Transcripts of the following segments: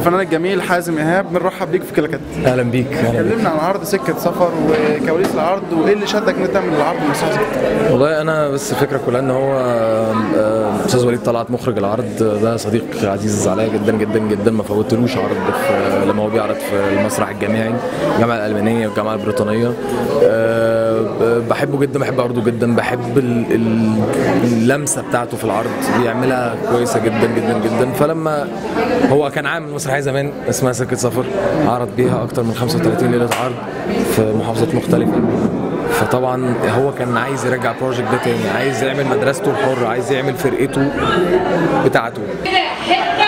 الفنان الجميل حازم ايهاب بنرحب بيك في كلاكات اهلا بيك اهلا بيك كلمنا عن عرض سكه سفر وكواليس العرض وايه اللي شدك انك تعمل العرض المسرحي والله انا بس الفكره كلها ان هو آه، استاذ وليد طلعت مخرج العرض ده صديق عزيز عليا جدا جدا جدا ما فوتلوش عرض في لما هو بيعرض في المسرح الجامعي الجامعه الالمانيه والجامعه البريطانيه آه، ب- بحبه جدا بحب عرضه جدا بحب ال- ال- اللمسه بتاعته في العرض بيعملها كويسه جدا جدا جدا فلما هو كان عامل مسرحيه زمان اسمها سكه سفر عرض بيها اكتر من 35 ليله عرض في محافظات مختلفه فطبعا هو كان عايز يرجع البروجكت ده تاني عايز يعمل مدرسته الحرة عايز يعمل فرقته بتاعته كده حته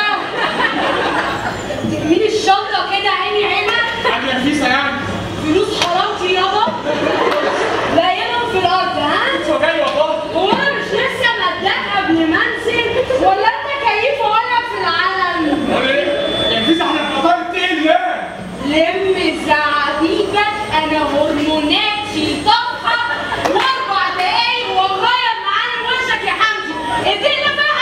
مين الشنطه كده عيني عينك عامله نفيسه يعني فلوس حرامتي يابا لاقيهم في الارض ها لسه جاي والله هو انا مش لسه مداك قبل ما انزل ولا انت كيف ولا في العلم امال ايه؟ يا نفيسه احنا في مطار التقيل ليه؟ لم زعبيبك انا هرموناتي طفحه واربع دقايق وغير معالم وشك يا حمدي ادينا بقى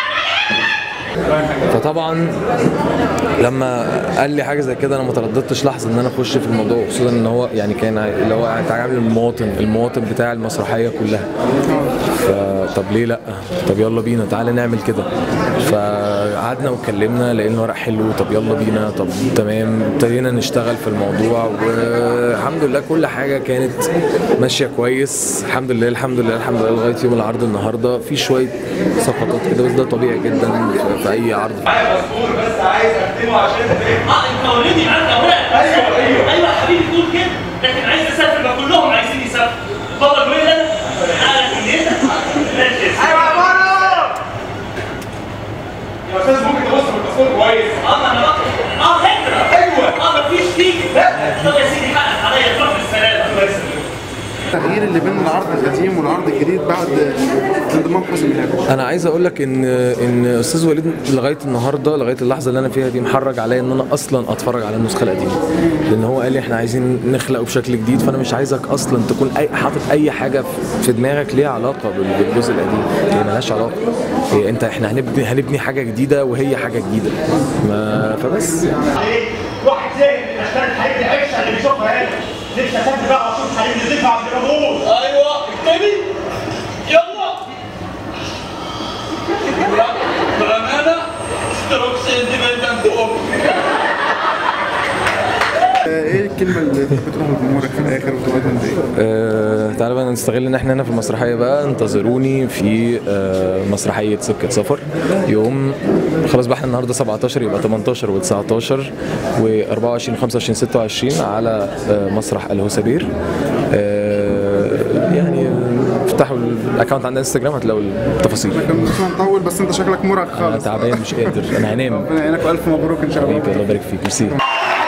فطبعا لما قال لي حاجه زي كده انا ما ترددتش لحظه ان انا اخش في الموضوع خصوصا ان هو يعني كان عاي- اللي هو عامل المواطن المواطن بتاع المسرحيه كلها فطب ليه لا طب يلا بينا تعالى نعمل كده فقعدنا واتكلمنا لقينا ورق حلو طب يلا بينا طب تمام ابتدينا نشتغل في الموضوع والحمد لله كل حاجه كانت ماشيه كويس الحمد لله الحمد لله الحمد لله لغايه يوم العرض النهارده في شويه سقطات كده بس ده طبيعي جدا في- في اي عرض بس عايز اخدمه عشان اه انت اوريدي معاك اوراق ايوه ايوه ايوه يا حبيبي تقول كده لكن عايز تسافر ما كلهم عايزين يسافروا اتفضل وين انا؟ انا من هنا ماشي يا سيدي. ايوه يا مرة يا استاذ ممكن تبص في التصوير كويس اه ما انا بقى اه هجرة ايوه اه مفيش تيجي طب يا سيدي حقك عليا تروح بالسلامه الله يسلمك التغيير اللي بين العرض القديم والعرض الجديد بعد انضمام حازم ايهاب انا عايز اقول لك ان ان استاذ وليد لغايه النهارده لغايه اللحظه اللي انا فيها دي محرج عليا ان انا اصلا اتفرج على النسخه القديمه لان هو قال لي احنا عايزين نخلقه بشكل جديد فانا مش عايزك اصلا تكون اي حاطط اي حاجه في- في دماغك ليها علاقه بال- بالجزء القديم هي ملهاش علاقه هي انت احنا هنبني هنبني حاجه جديده وهي حاجه جديده ما فبس ايه واحد زي من اشكال الحاجات العفشه اللي بيشوفها هنا نفسي اسافر بقى واشوف حريم نضيف عبد الغفور ايوه اكتبي يلا بامانه ستروكس اندبندنت اوف ايه الكلمه اللي بتروح لجمهورك في الاخر وتبقى انت ايه؟ آه تعالوا بقى نستغل ان احنا هنا في المسرحيه بقى انتظروني في آه مسرحيه سكه سفر يوم خلاص بقى احنا النهارده 17 يبقى 18 و19 و24 و25 26 على آه مسرح الهوسبير آه يعني افتحوا الاكونت عندنا انستجرام هتلاقوا التفاصيل كان مش نطول بس انت شكلك مرهق انا خالص تعبان مش قادر انا هنام ربنا يعينك والف مبروك ان شاء الله حبيبي الله يبارك فيك ميرسي